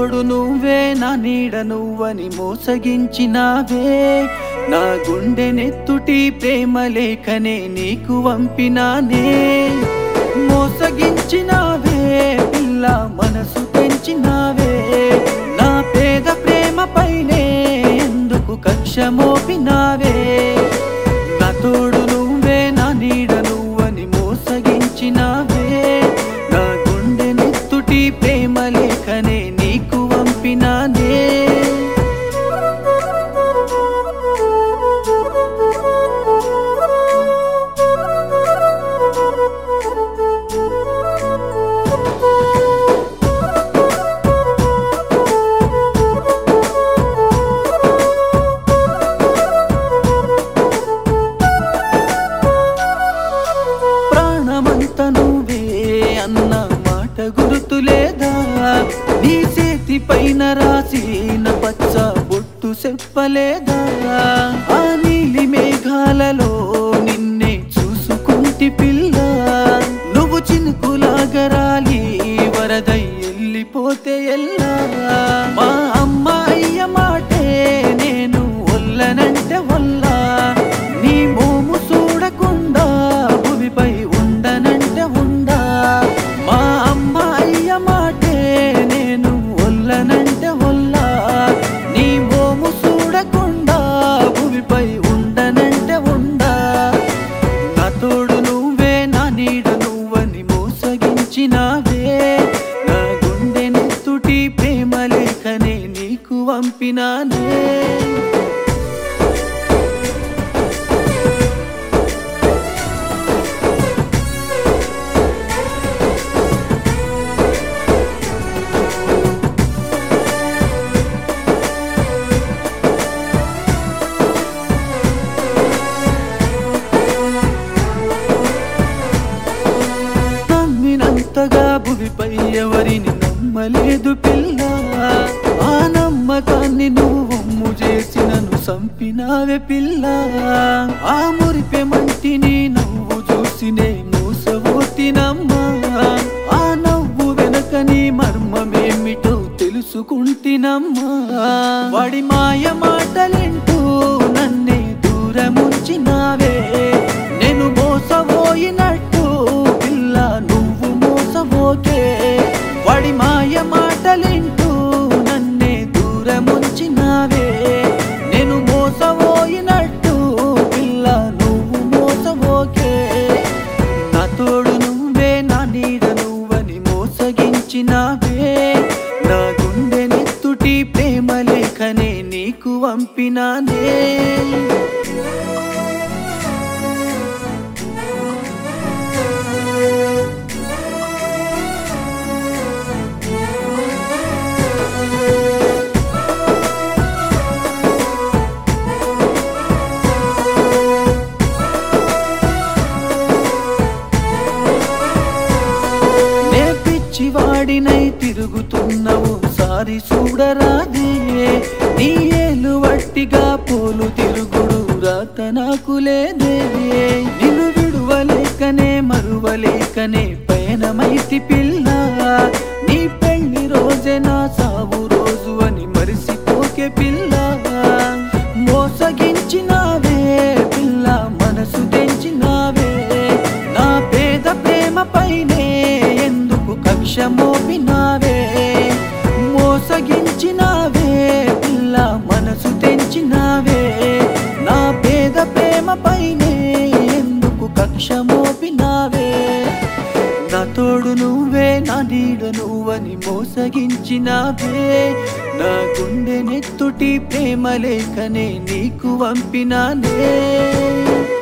తోడు నువ్వే నా నీడ నువ్వని మోసగించినావే నా గుండె నెత్తుటి ప్రేమ లేఖనే నీకు వంపినానే మోసగించినావే పిల్ల మనసు పెంచినావే నా పేద ప్రేమ పైనే ఎందుకు కక్ష మోపినావే నా తోడు నువ్వే నా నీడ నువ్వని మోసగించినావే నా గుండె నెత్తుటి ప్రేమ లేఖనే నీకు వంపినానే ప్రాణమంత నువ్వే అన్న మాట గుర్తులేదా నీ చేతి పైన రాసిన పచ్చ బొట్టు చెప్పలేదా ఆ నీలి మేఘాలలో నిన్నే చూసుకుంటి పిల్ల నువ్వు చినుకులాగరాలి వరదై వెళ్ళిపోతే ఎల్లా మా అమ్మ అయ్య మాటే నేను ఒల్లనంటే ఒల్లా నీ మోము చూడకుండా భూమిపై ఉండనంటే ఉండా మా అమ్మ అయ్య మాటే నేను ఒల్లనంటే ఒల్లా నీ మోము చూడకుండా భూమిపై ఉండనంటే ఉండా నా తోడు నువ్వే నా నీడ నువ్వని మోసగించినావే నా గుండె నెత్తుటి ప్రేమ లేఖనే నీకు వంపినానే నమ్మినంతగా భూమిపై ఎవరిని నమ్మలేదు పిల్ల ఆ నమ్మకాన్ని నువ్వు ఒమ్ము చేసి నన్ను సంపినావే పిల్ల ఆ మురిపె మంటిని నవ్వు చూసి నే మూసబోతినమ్మా ఆ నవ్వు వెనక నీ మర్మమేమిటో తెలుసుకుంటినమ్మా వాడి మాయ మాటలింటూ నన్నే దూరముంచినావే నేను మోసపోయినట్టు పిల్ల నువ్వు మోసపోకే వాడి మాయ మాటలింటూ నన్నే దూరముంచినావే నేను మోసపోయినట్టు పిల్ల నువ్వు మోసపోకే నా తోడు నువ్వే నా నీడ నువ్వని మోసగించినావే నా గుండె నెత్తుటి ప్రేమ లేఖనే నీకు వంపినానే నే పిచ్చివాడినై తిరుగుతున్నావు సారి చూడరాదే నీ ఏలు వట్టిగా పోలు తిరుగుడు రాత నాకు లేదే నిన్ను విడువలేకనే మరువలేకనే పయనమైతి పిల్ల నీ పెళ్లి రోజే నా సావు రోజు అని మరిసిపోకే పిల్ల మోసగించినావే పిల్ల మనసు తెంచినావే నా పేద ప్రేమ పైనే ఎందుకు కక్ష మోపినావే మోసగించినావే పిల్ల మనసు తెంచినావే నా పేద ప్రేమ పైనే ఎందుకు కక్ష మోపినావే నా తోడు నువ్వే నా నీడ నువ్వని మోసగించినావే నా గుండె నెత్తుటి ప్రేమ లేఖనే నీకు వంపినానే